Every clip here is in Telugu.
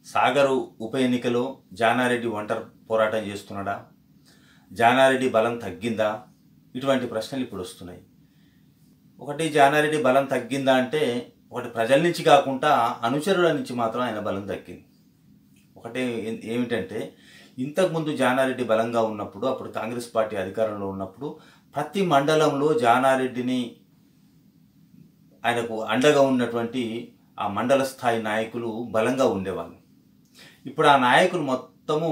సాగరు ఉప ఎన్నికలో జానారెడ్డి ఒంటరి పోరాటం చేస్తున్నాడా జానారెడ్డి బలం తగ్గిందా ఇటువంటి ప్రశ్నలు ఇప్పుడు వస్తున్నాయి ఒకటి జానారెడ్డి బలం తగ్గిందా అంటే ఒకటి ప్రజల నుంచి కాకుండా అనుచరుల నుంచి మాత్రం ఆయన బలం తగ్గింది ఒకటి ఏ- ఏమిటంటే ఇంతకుముందు జానారెడ్డి బలంగా ఉన్నప్పుడు అప్పుడు కాంగ్రెస్ పార్టీ అధికారంలో ఉన్నప్పుడు ప్రతి మండలంలో జానారెడ్డిని ఆయనకు అండగా ఉన్నటువంటి ఆ మండల స్థాయి నాయకులు బలంగా ఉండేవాళ్ళు ఇప్పుడు ఆ నాయకులు మొత్తము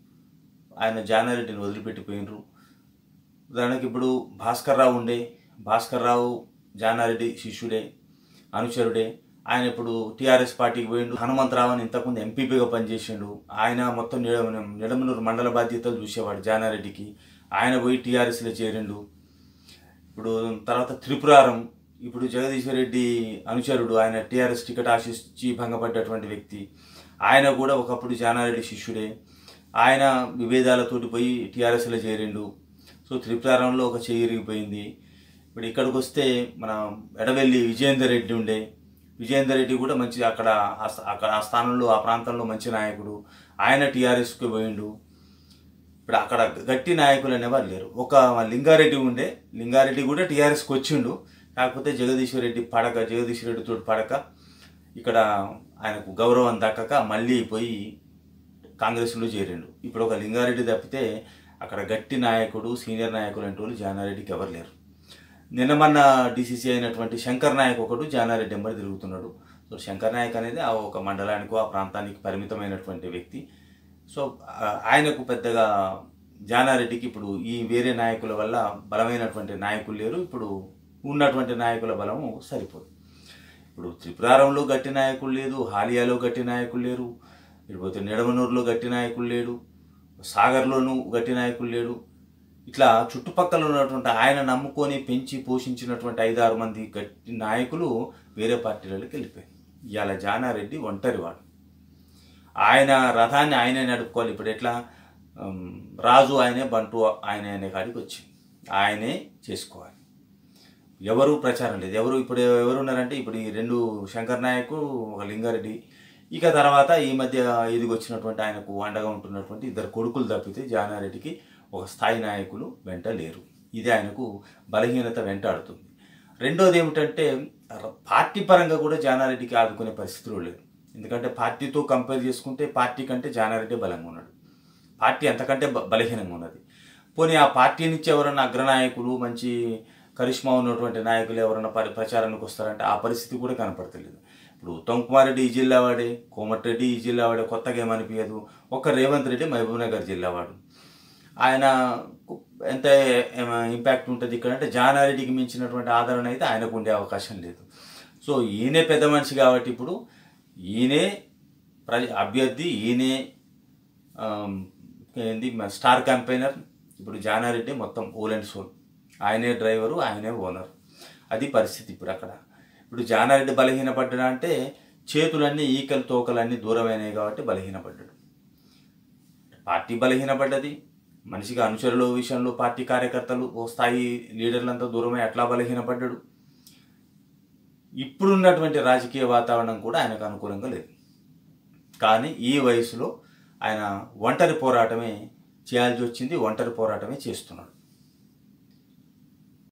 ఆయన జానారెడ్డిని వదిలిపెట్టిపోయినరు ఉదాహరణకి ఇప్పుడు భాస్కర్ రావు ఉండే భాస్కర్ రావు జానారెడ్డి శిష్యుడే అనుచరుడే ఆయన ఇప్పుడు టీఆర్ఎస్ పార్టీకి పోయిండు హనుమంతరావు అని ఇంతకుముందు ఎంపీపీగా పనిచేసిండు ఆయన మొత్తం నిడ- నిడమనూరు మండల బాధ్యతలు చూసేవాడు జానారెడ్డికి ఆయన పోయి టీఆర్ఎస్లో చేరిండు ఇప్పుడు తర్వాత త్రిపురారం ఇప్పుడు జగదీశ్వర్ రెడ్డి అనుచరుడు ఆయన టీఆర్ఎస్ టికెట్ ఆశించి భంగపడ్డటువంటి వ్యక్తి ఆయన కూడా ఒకప్పుడు జానారెడ్డి శిష్యుడే ఆయన విభేదాలతోటి పోయి టీఆర్ఎస్లో చేరిండు సో త్రిపురారంలో ఒక చెయ్యి ఇరిగిపోయింది ఇప్పుడు ఇక్కడికి వస్తే మన ఎడవెల్లి విజయేందర్ రెడ్డి ఉండే విజయేందర్ రెడ్డి కూడా మంచి అక్కడ ఆ స్థ- అక్కడ ఆ స్థానంలో ఆ ప్రాంతంలో మంచి నాయకుడు ఆయన టీఆర్ఎస్కి పోయిండు ఇప్పుడు అక్కడ గట్టి నాయకులు అనేవారు లేరు ఒక లింగారెడ్డి ఉండే లింగారెడ్డి కూడా టీఆర్ఎస్కి వచ్చిండు కాకపోతే జగదీశ్వర్ రెడ్డి పడక జగదీశ్వర్ రెడ్డితో పడక ఇక్కడ ఆయనకు గౌరవం దక్కక మళ్ళీ పోయి కాంగ్రెస్లో చేరిండు ఇప్పుడు ఒక లింగారెడ్డి తప్పితే అక్కడ గట్టి నాయకుడు సీనియర్ నాయకులు అంటే వాళ్ళు జానారెడ్డికి ఎవరు లేరు నిన్న మొన్న డీసీసీ అయినటువంటి శంకర్ నాయక్ ఒకడు జానారెడ్డి ఎంబడి తిరుగుతున్నాడు సో శంకర్ నాయక్ అనేది ఆ ఒక మండలానికి ఆ ప్రాంతానికి పరిమితమైనటువంటి వ్యక్తి సో ఆ- ఆయనకు పెద్దగా జానారెడ్డికి ఇప్పుడు ఈ వేరే నాయకుల వల్ల బలమైనటువంటి నాయకులు లేరు ఇప్పుడు ఉన్నటువంటి నాయకుల బలము సరిపోదు ఇప్పుడు త్రిపురారంలో గట్టి నాయకులు లేదు హాలియాలో గట్టి నాయకులు లేరు ఇకపోతే నిడమనూరులో గట్టి నాయకులు లేడు సాగర్లోనూ గట్టి నాయకులు లేడు ఇట్లా చుట్టుపక్కల ఉన్నటువంటి ఆయన నమ్ముకొని పెంచి పోషించినటువంటి ఐదారు మంది గట్టి నాయకులు వేరే పార్టీలలోకి వెళ్ళిపోయారు ఇవాళ జానారెడ్డి ఒంటరివాడు ఆయన రథాన్ని ఆయనే నడుపుకోవాలి ఇప్పుడు ఎట్లా ఉమ్, రాజు ఆయనే బంటు ఆయనే అనే కాడికి వచ్చింది ఆయనే చేసుకోవాలి ఎవరు ప్రచారం లేదు ఎవరు ఇప్పుడు ఎవరు ఉన్నారంటే ఇప్పుడు ఈ రెండు శంకర్ నాయకు ఒక లింగారెడ్డి ఇక తర్వాత ఈ మధ్య ఇదిగి వచ్చినటువంటి ఆయనకు అండగా ఉంటున్నటువంటి ఇద్దరు కొడుకులు తప్పితే జానారెడ్డికి ఒక స్థాయి నాయకులు వెంట లేరు ఇది ఆయనకు బలహీనత వెంటాడుతుంది రెండోది ఏమిటంటే ర- పార్టీ పరంగా కూడా జానారెడ్డికి ఆదుకునే పరిస్థితులు లేరు ఎందుకంటే పార్టీతో కంపేర్ చేసుకుంటే పార్టీ కంటే జానారెడ్డి బలంగా ఉన్నాడు పార్టీ అంతకంటే బ- బలహీనంగా ఉన్నది పోనీ ఆ పార్టీ నుంచి ఎవరన్నా అగ్రనాయకులు మంచి కరిష్మా ఉన్నటువంటి నాయకులు ఎవరన్నా పరి ప్రచారానికి వస్తారంటే ఆ పరిస్థితి కూడా కనపడతలేదు ఇప్పుడు ఉత్తమ్ కుమార్ రెడ్డి ఈ జిల్లా వాడే కోమటిరెడ్డి ఈ జిల్లా వాడే కొత్తగా ఏమనిపించదు ఒక్క రేవంత్ రెడ్డి మహబూబ్ నగర్ జిల్లా వాడు ఆయన ఎంత ఇంపాక్ట్ ఉంటుంది ఇక్కడ అంటే జానారెడ్డికి మించినటువంటి ఆదరణ అయితే ఆయనకు ఉండే అవకాశం లేదు సో ఈయనే పెద్ద మనిషి కాబట్టి ఇప్పుడు ఈయనే ప్రజ అభ్యర్థి ఈయనే ఆమ్, ఏంది మన స్టార్ క్యాంపెయినర్ ఇప్పుడు జానారెడ్డి మొత్తం ఓల్ అండ్ సోల్ ఆయనే డ్రైవరు ఆయనే ఓనర్ అది పరిస్థితి ఇప్పుడు అక్కడ ఇప్పుడు జానారెడ్డి బలహీనపడ్డా అంటే చేతులన్నీ ఈకలు తోకలన్నీ దూరమైనాయి కాబట్టి బలహీనపడ్డాడు పార్టీ బలహీనపడ్డది మనిషిగా అనుచరుల విషయంలో పార్టీ కార్యకర్తలు ఓ స్థాయి లీడర్లంతా దూరమై అట్లా బలహీనపడ్డాడు ఇప్పుడున్నటువంటి రాజకీయ వాతావరణం కూడా ఆయనకు అనుకూలంగా లేదు కానీ ఈ వయసులో ఆయన ఒంటరి పోరాటమే చేయాల్సి వచ్చింది ఒంటరి పోరాటమే చేస్తున్నాడు